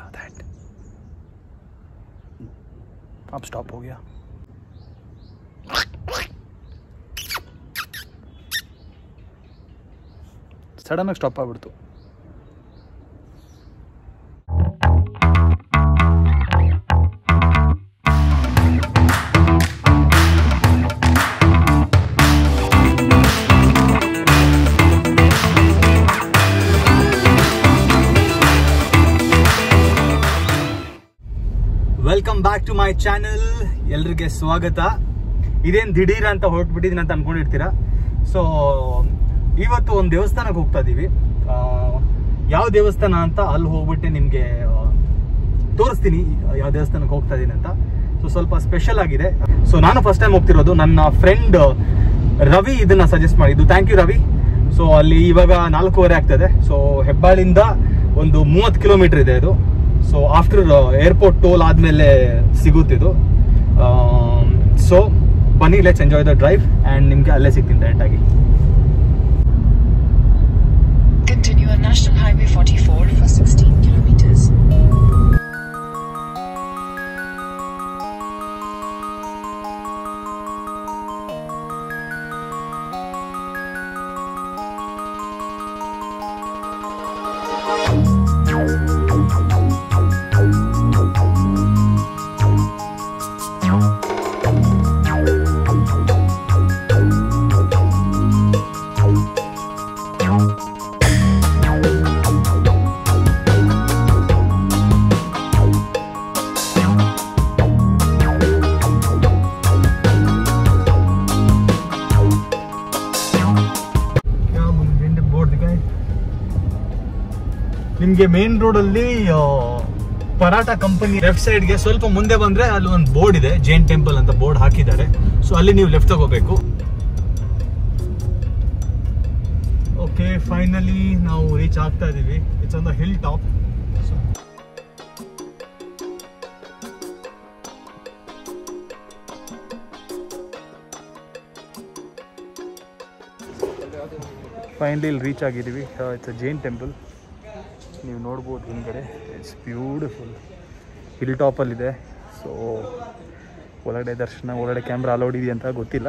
गया दैट अब स्टॉप हो गया ಸಡನ್ ಆಗಿ ಸ್ಟಾಪ್ ಆಗ್ಬಿಡ್ತು welcome back to my channel ಎಲ್ರಿಗೆ ಸ್ವಾಗತ ಇದೇನ್ ದಿಢೀರ್ ಅಂತ ಹೊರಟ್ಬಿಟ್ಟಿದ್ದೀನಿ ಅಂತ ಅನ್ಕೊಂಡಿರ್ತೀರಾ ಸೊ ಇವತ್ತು ಒಂದು ದೇವಸ್ಥಾನಕ್ಕೆ ಹೋಗ್ತಾ ಇದೀವಿ ಆ, ಯಾವ ದೇವಸ್ಥಾನ ಅಂತ ಅಲ್ಲಿ ಹೋಗ್ಬಿಟ್ಟು ನಿಮ್ಗೆ ಆ, ತೋರಿಸ್ತೀನಿ ಯಾವ ದೇವಸ್ಥಾನಕ್ಕೆ ಹೋಗ್ತಾ ಇದೀನಿ ಅಂತ ಸೊ ಸ್ವಲ್ಪ ಸ್ಪೆಷಲ್ ಆಗಿದೆ ಸೊ ನಾನು ಫಸ್ಟ್ ಟೈಮ್ ಹೋಗ್ತಿರೋದು ನನ್ನ ಫ್ರೆಂಡ್ ರವಿ ಇದನ್ನ ಸಜೆಸ್ಟ್ ಮಾಡಿದ್ದು ಥ್ಯಾಂಕ್ ಯು ರವಿ ಸೊ ಅಲ್ಲಿ ಇವಾಗ ನಾಲ್ಕೂವರೆ ಆಗ್ತದೆ ಸೊ ಹೆಬ್ಬಾಳಿಂದ ಒಂದು ಮೂವತ್ತು ಕಿಲೋಮೀಟರ್ ಇದೆ ಇದು ಸೊ ಆಫ್ಟರ್ ಏರ್ಪೋರ್ಟ್ ಟೋಲ್ ಆದ್ಮೇಲೆ ಸಿಗುತ್ತಿದು ಸೊ ಬನ್ನಿ let's enjoy the drive and ನಿಮಗೆ ಅಲ್ಲೇ ಸಿಗ್ತೀನಿ ಡೈರೆಕ್ಟ್ ಆಗಿ Continue on National Highway 44 for 16 kilometers. ನಿಮ್ಗೆ ಮೇನ್ ರೋಡ್ ಅಲ್ಲಿ ಆ, ಪರಾಟ ಕಂಪನಿ ಲೆಫ್ಟ್ ಸೈಡ್ ಗೆ ಸ್ವಲ್ಪ ಮುಂದೆ ಬಂದ್ರೆ ಅಲ್ಲಿ ಒಂದು ಬೋರ್ಡ್ ಇದೆ ಜೈನ್ ಟೆಂಪಲ್ ಅಂತ ಬೋರ್ಡ್ ಹಾಕಿದ್ದಾರೆ ಸೊ ಅಲ್ಲಿ ನೀವು ಲೆಫ್ಟ್ ತಗೋಬೇಕು ಓಕೆ ಫೈನಲಿ ನಾವು ರೀಚ್ ಆಗ್ತಾ ಇದೀವಿ it's on the hill top finally ಇಲ್ಲಿ ರೀಚ್ ಆಗಿದ್ದೀವಿ ಇಟ್ಸ್ ಅ ಜೈನ್ ಟೆಂಪಲ್ ನೀವು ನೋಡ್ಬೋದು ಹಿಂದ್ಗಡೆ ಇಟ್ಸ್ ಬ್ಯೂಟಿಫುಲ್ ಹಿಲ್ ಟಾಪಲ್ಲಿದೆ ಸೊ ಒಳಗಡೆ ದರ್ಶನ ಒಳಗಡೆ ಕ್ಯಾಮ್ರಾ ಅಲೌಡ್ ಇದೆಯಾ ಅಂತ ಗೊತ್ತಿಲ್ಲ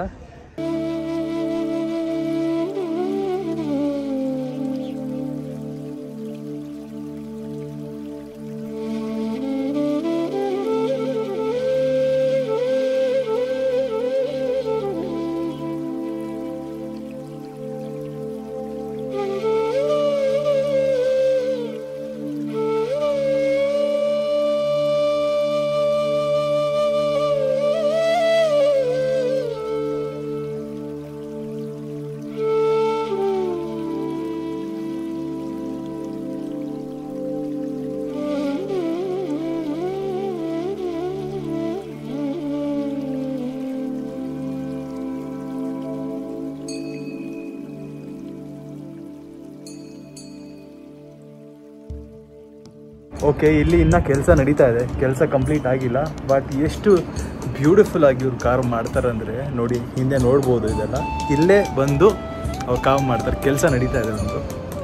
ಓಕೆ ಇಲ್ಲಿ ಇನ್ನ ಕೆಲಸ ನಡೀತಾ ಇದೆ ಕೆಲಸ ಕಂಪ್ಲೀಟ್ ಆಗಿಲ್ಲ ಬಟ್ ಎಷ್ಟು ಬ್ಯೂಟಿಫುಲ್ ಆಗಿ ಇವ್ರು ಕಾರ್ ಮಾಡ್ತಾರೆ ಅಂದರೆ ನೋಡಿ ಹಿಂದೆ ನೋಡ್ಬೋದು ಇದೆಲ್ಲ ಇಲ್ಲೇ ಬಂದು ಅವ್ರು ಕಾವ್ ಮಾಡ್ತಾರೆ ಕೆಲಸ ನಡೀತಾ ಇದೆ ಒಂದು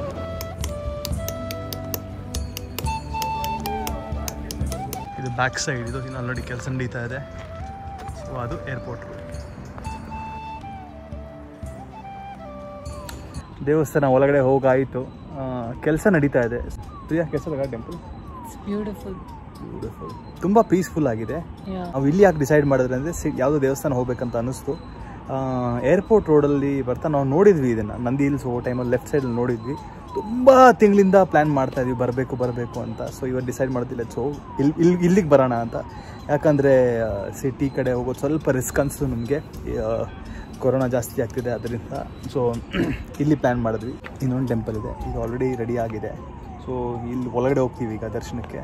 ಇದು ಬ್ಯಾಕ್ ಸೈಡ್ ಇದು ಇನ್ನು ನೋಡಿ ಕೆಲಸ ನಡೀತಾ ಇದೆ ಸೊ ಅದು ಏರ್ಪೋರ್ಟ್ ದೇವಸ್ಥಾನ ಒಳಗಡೆ ಹೋಗಾಯಿತು ಕೆಲಸ ನಡೀತಾ ಇದೆ ಪ್ರಿಯಾ ಕೆಲಸ ಟೆಂಪಲ್ It's beautiful. ಬ್ಯೂಟಿಫುಲ್ ತುಂಬ ಪೀಸ್ಫುಲ್ ಆಗಿದೆ Yeah. ನಾವು ಇಲ್ಲಿ ಯಾಕೆ ಡಿಸೈಡ್ ಮಾಡಿದ್ರೆ ಅಂದರೆ ಸಿ ಯಾವುದೋ ದೇವಸ್ಥಾನ ಹೋಗ್ಬೇಕಂತ ಅನ್ನಿಸ್ತು ಏರ್ಪೋರ್ಟ್ ರೋಡಲ್ಲಿ ಬರ್ತಾ ನಾವು ನೋಡಿದ್ವಿ ಇದನ್ನು ನಂದಿ ಹಿಲ್ಸ್ ಹೋಗೋ ಟೈಮಲ್ಲಿ ಲೆಫ್ಟ್ ಸೈಡಲ್ಲಿ ನೋಡಿದ್ವಿ ತುಂಬ ತಿಂಗಳಿಂದ ಪ್ಲ್ಯಾನ್ ಮಾಡ್ತಾ ಇದ್ವಿ ಬರಬೇಕು ಬರಬೇಕು ಅಂತ ಸೊ ಇವತ್ತು ಡಿಸೈಡ್ ಮಾಡ್ತಿಲ್ಲ ಸೊ ಇಲ್ಲಿ ಇಲ್ಲಿ ಇಲ್ಲಿಗೆ ಬರೋಣ ಅಂತ ಯಾಕಂದರೆ ಸಿಟಿ ಕಡೆ ಹೋಗೋದು ಸ್ವಲ್ಪ ರಿಸ್ಕ್ ಅನಿಸ್ತು ನಮಗೆ ಕೊರೋನಾ ಜಾಸ್ತಿ ಆಗ್ತಿದೆ ಅದರಿಂದ ಸೊ ಇಲ್ಲಿ ಪ್ಲ್ಯಾನ್ ಮಾಡಿದ್ವಿ ಇನ್ನೊಂದು ಟೆಂಪಲ್ ಇದೆ ಈಗ ಆಲ್ರೆಡಿ ರೆಡಿ ಆಗಿದೆ ಸೊ ಇಲ್ಲಿ ಒಳಗಡೆ ಹೋಗ್ತೀವಿ ಈಗ ದರ್ಶನಕ್ಕೆ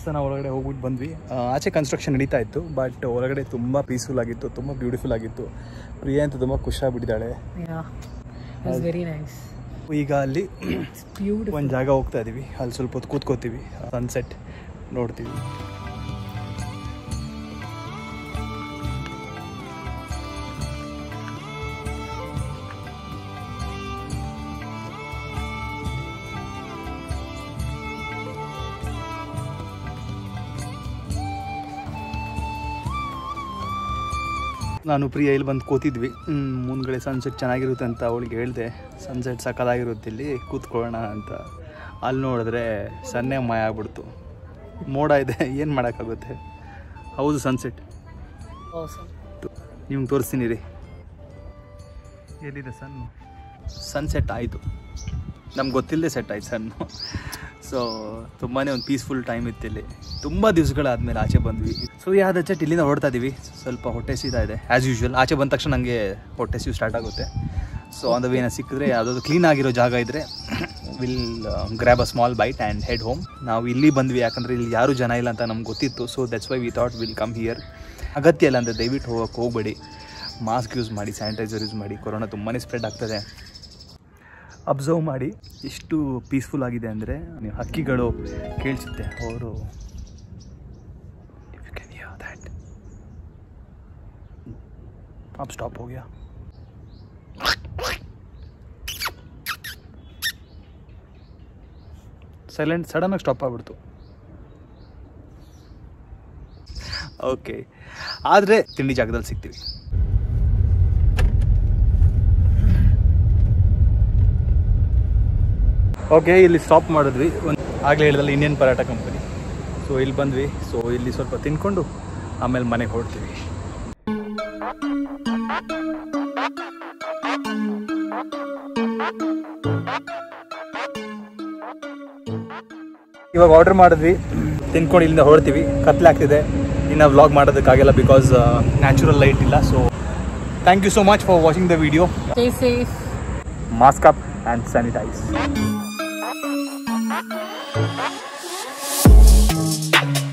ದೇವಸ್ಥಾನ ಒಳಗಡೆ ಹೋಗ್ಬಿಟ್ಟು ಬಂದ್ವಿ ಆ, ಆಚೆ ಕನ್ಸ್ಟ್ರಕ್ಷನ್ ನಡೀತಾ ಇತ್ತು ಬಟ್ ಒಳಗಡೆ ತುಂಬ ಪೀಸ್ಫುಲ್ ಆಗಿತ್ತು ತುಂಬ ಬ್ಯೂಟಿಫುಲ್ ಆಗಿತ್ತು ಪ್ರಿಯಾ ಅಂತ ತುಂಬ ಖುಷಿಯಾಗ್ಬಿಟ್ಟಿದ್ದಾಳೆ Yeah, it was very nice. ಈಗ ಅಲ್ಲಿ It's beautiful. ಒಂದು ಜಾಗ ಹೋಗ್ತಾ ಇದೀವಿ ಅಲ್ಲಿ ಸ್ವಲ್ಪ ಹೊತ್ತು ಕೂತ್ಕೋತೀವಿ ಸನ್ಸೆಟ್ ನೋಡ್ತೀವಿ ನಾನು ಪ್ರಿಯ ಇಲ್ಲಿ ಬಂದು ಕೂತಿದ್ವಿ ಹ್ಮ್, ಮುಂದ್ಗಡೆ ಸನ್ಸೆಟ್ ಚೆನ್ನಾಗಿರುತ್ತೆ ಅಂತ ಅವಳಿಗೆ ಹೇಳಿದೆ ಸನ್ಸೆಟ್ ಸಕ್ಕದಾಗಿರುತ್ತೆ ಇಲ್ಲಿ ಕೂತ್ಕೊಳ್ಳೋಣ ಅಂತ ಅಲ್ಲಿ ನೋಡಿದ್ರೆ ಸನ್ನೆ ಮಾಯ ಆಗ್ಬಿಡ್ತು ಮೋಡ ಇದೆ ಏನು ಮಾಡೋಕ್ಕಾಗುತ್ತೆ ಹೌದು ಸನ್ಸೆಟ್ Awesome. ನಿಮ್ಗೆ ತೋರಿಸ್ತೀನಿ ರೀ ಎಲ್ಲಿದೆ ಸನ್ ಸನ್ಸೆಟ್ ಆಯಿತು ನಮ್ಗೆ ಗೊತ್ತಿಲ್ಲದೆ ಸೆಟ್ ಆಯ್ತು ಸನ್ನು ಸೊ ತುಂಬಾ ಒಂದು ಪೀಸ್ಫುಲ್ ಟೈಮ್ ಇತ್ತು ಇಲ್ಲಿ ತುಂಬ ದಿವಸಗಳಾದಮೇಲೆ ಆಚೆ ಬಂದ್ವಿ ಸೊ ಯಾವ್ದು ಚಟ್ ಇಲ್ಲಿಂದ ಹೊಡ್ತಾ ಇದೀವಿ ಸ್ವಲ್ಪ ಹೊಟ್ಟೆ ಸೀದಾ ಇದೆ ಆ್ಯಸ್ ಯೂಶ್ವಲ್ ಆಚೆ ಬಂದ ತಕ್ಷಣ ನನಗೆ ಹೊಟ್ಟೆ ಸೀವು ಸ್ಟಾರ್ಟ್ ಆಗುತ್ತೆ ಸೊ ಆನ್ ದ ವೇನ ಸಿಕ್ಕಿದ್ರೆ ಯಾವುದಾದ್ರು ಕ್ಲೀನ್ ಆಗಿರೋ ಜಾಗ ಇದ್ದರೆ will grab a small bite and head home ನಾವು ಇಲ್ಲಿ ಬಂದ್ವಿ ಯಾಕಂದರೆ ಇಲ್ಲಿ ಯಾರೂ ಜನ ಇಲ್ಲ ಅಂತ ನಮ್ಗೆ ಗೊತ್ತಿತ್ತು so that's why we thought will come here ಅಗತ್ಯ ಇಲ್ಲ ಅಂದರೆ ದಯವಿಟ್ಟು ಹೋಗೋಕ್ಕೆ ಹೋಗಬೇಡಿ ಮಾಸ್ಕ್ ಯೂಸ್ ಮಾಡಿ ಸ್ಯಾನಿಟೈಸರ್ ಯೂಸ್ ಮಾಡಿ ಕೊರೋನಾ ತುಂಬಾ ಸ್ಪ್ರೆಡ್ ಆಗ್ತದೆ ಅಬ್ಸರ್ವ್ ಮಾಡಿ ಎಷ್ಟು ಪೀಸ್ಫುಲ್ ಆಗಿದೆ ಅಂದರೆ ನೀವು ಹಕ್ಕಿಗಳು ಕೇಳಿಸುತ್ತೆ ಅವರು अब स्टॉप हो गया ಸೈಲೆಂಟ್ ಸಡನ್ನಾಗಿ ಸ್ಟಾಪ್ ಆಗ್ಬಿಡ್ತು ಓಕೆ ಆದರೆ ತಿಂಡಿ ಜಾಗದಲ್ಲಿ ಸಿಗ್ತೀವಿ ಓಕೆ ಇಲ್ಲಿ ಸ್ಟಾಪ್ ಮಾಡಿದ್ವಿ ಒಂದು ಆಗಲೇ ಹೇಳಿದಲ್ಲಿ ಇಂಡಿಯನ್ ಪರಾಟ ಕಂಪನಿ ಸೊ ಇಲ್ಲಿ ಬಂದ್ವಿ ಸೊ ಇಲ್ಲಿ ಸ್ವಲ್ಪ ತಿನ್ಕೊಂಡು ಆಮೇಲೆ ಮನೆಗೆ ಹೊರಡ್ತೀವಿ ಇವಾಗ ಆರ್ಡರ್ ಮಾಡಿದ್ವಿ ತಿನ್ಕೊಂಡು ಇಲ್ಲಿಂದ ಹೊರಡ್ತೀವಿ ಕತ್ಲೆ ಆಗ್ತಿದೆ ಇನ್ನು ವ್ಲಾಗ್ ಮಾಡೋದಕ್ಕಾಗಲ್ಲ ಬಿಕಾಸ್ ನ್ಯಾಚುರಲ್ ಲೈಟ್ ಇಲ್ಲ so thank you so much for watching the video Stay safe. Mask up and sanitise